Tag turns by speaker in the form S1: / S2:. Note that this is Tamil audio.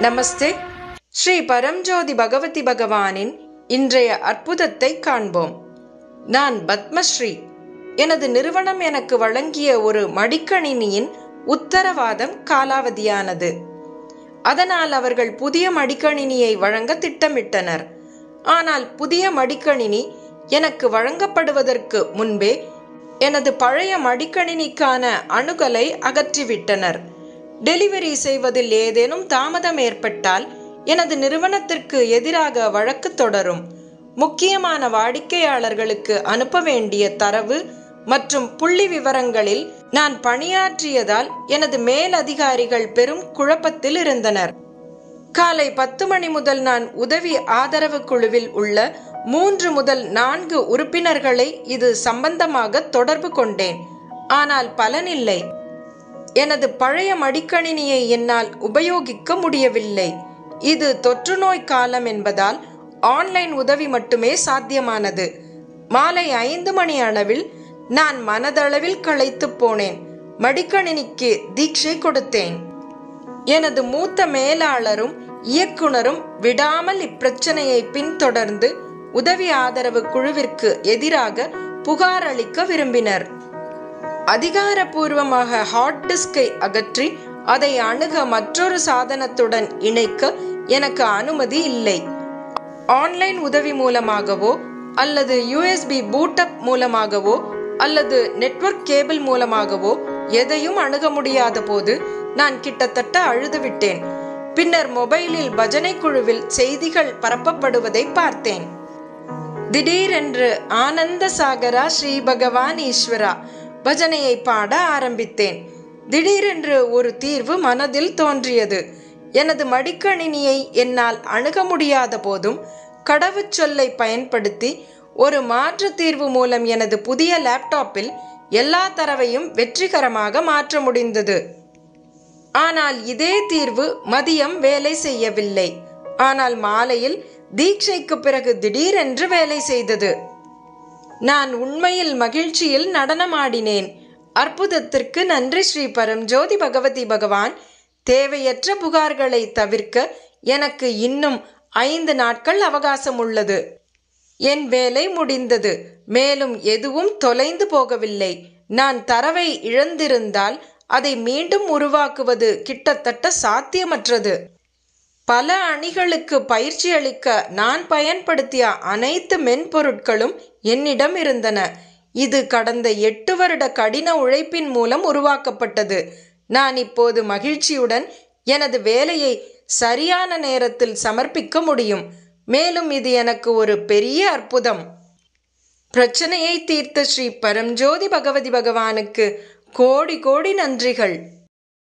S1: நமஸ்தே ஸ்ரீ பரம்ஜோதி பகவதி பகவானின் இன்றைய அற்புதத்தை காண்போம் நான் பத்மஸ்ரீ எனது நிறுவனம் எனக்கு வழங்கிய ஒரு மடிக்கணினியின் உத்தரவாதம் காலாவதியானது அதனால் அவர்கள் புதிய மடிக்கணினியை வழங்க திட்டமிட்டனர் ஆனால் புதிய மடிக்கணினி எனக்கு வழங்கப்படுவதற்கு முன்பே எனது பழைய மடிக்கணினிக்கான அணுகலை அகற்றிவிட்டனர் டெலிவரி செய்வதில் ஏதேனும் தாமதம் ஏற்பட்டால் எனது நிறுவனத்திற்கு எதிராக வழக்கு தொடரும் முக்கியமான வாடிக்கையாளர்களுக்கு அனுப்ப வேண்டிய தரவு மற்றும் புள்ளி விவரங்களில் நான் பணியாற்றியதால் எனது மேலதிகாரிகள் பெரும் குழப்பத்தில் இருந்தனர் காலை பத்து மணி முதல் நான் உதவி ஆதரவு குழுவில் உள்ள மூன்று முதல் நான்கு உறுப்பினர்களை இது சம்பந்தமாக தொடர்பு கொண்டேன் ஆனால் பலனில்லை எனது பழைய மடிக்கணினியை என்னால் உபயோகிக்க முடியவில்லை இது தொற்றுநோய் காலம் என்பதால் ஆன்லைன் உதவி மட்டுமே சாத்தியமானது மாலை ஐந்து மணி அளவில் நான் மனதளவில் களைத்து போனேன் மடிக்கணினிக்கு தீட்சை கொடுத்தேன் எனது மூத்த மேலாளரும் இயக்குனரும் விடாமல் இப்பிரச்சனையை பின்தொடர்ந்து உதவி ஆதரவு குழுவிற்கு எதிராக புகார் அளிக்க விரும்பினர் அதிகாரப்பூர்வமாக ஹார்ட் டிஸ்கை அகற்றி அதை அணுக மற்றொரு சாதனத்துடன் இணைக்க எனக்கு அனுமதி இல்லை ஆன்லைன் உதவி மூலமாகவோ அல்லது யூஎஸ்பி பூட்டப் மூலமாகவோ அல்லது நெட்வொர்க் கேபிள் மூலமாகவோ எதையும் அணுக முடியாத போது நான் கிட்டத்தட்ட அழுதுவிட்டேன் பின்னர் மொபைலில் பஜனை குழுவில் செய்திகள் பரப்பப்படுவதை பார்த்தேன் திடீரென்று ஆனந்த சாகரா ஸ்ரீ பகவான் ஈஸ்வரா பஜனையை பாட ஆரம்பித்தேன் திடீரென்று ஒரு தீர்வு மனதில் தோன்றியது எனது மடிக்கணினியை என்னால் அணுக முடியாத போதும் கடவுச்சொல்லை பயன்படுத்தி ஒரு மாற்று தீர்வு மூலம் எனது புதிய லேப்டாப்பில் எல்லா தரவையும் வெற்றிகரமாக மாற்ற முடிந்தது ஆனால் இதே தீர்வு மதியம் வேலை செய்யவில்லை ஆனால் மாலையில் தீட்சைக்கு பிறகு திடீரென்று வேலை செய்தது நான் உண்மையில் மகிழ்ச்சியில் நடனமாடினேன் அற்புதத்திற்கு நன்றி ஸ்ரீ பரம் ஜோதி பகவதி பகவான் தேவையற்ற புகார்களை தவிர்க்க எனக்கு இன்னும் ஐந்து நாட்கள் அவகாசம் உள்ளது என் வேலை முடிந்தது மேலும் எதுவும் தொலைந்து போகவில்லை நான் தரவை இழந்திருந்தால் அதை மீண்டும் உருவாக்குவது கிட்டத்தட்ட சாத்தியமற்றது பல அணிகளுக்கு பயிற்சி அளிக்க நான் பயன்படுத்திய அனைத்து மென்பொருட்களும் என்னிடம் இருந்தன இது கடந்த எட்டு வருட கடின உழைப்பின் மூலம் உருவாக்கப்பட்டது நான் இப்போது மகிழ்ச்சியுடன் எனது வேலையை சரியான நேரத்தில் சமர்ப்பிக்க முடியும் மேலும் இது எனக்கு ஒரு பெரிய அற்புதம் பிரச்சனையை தீர்த்த ஸ்ரீ பரம்ஜோதி பகவதி பகவானுக்கு கோடி கோடி நன்றிகள்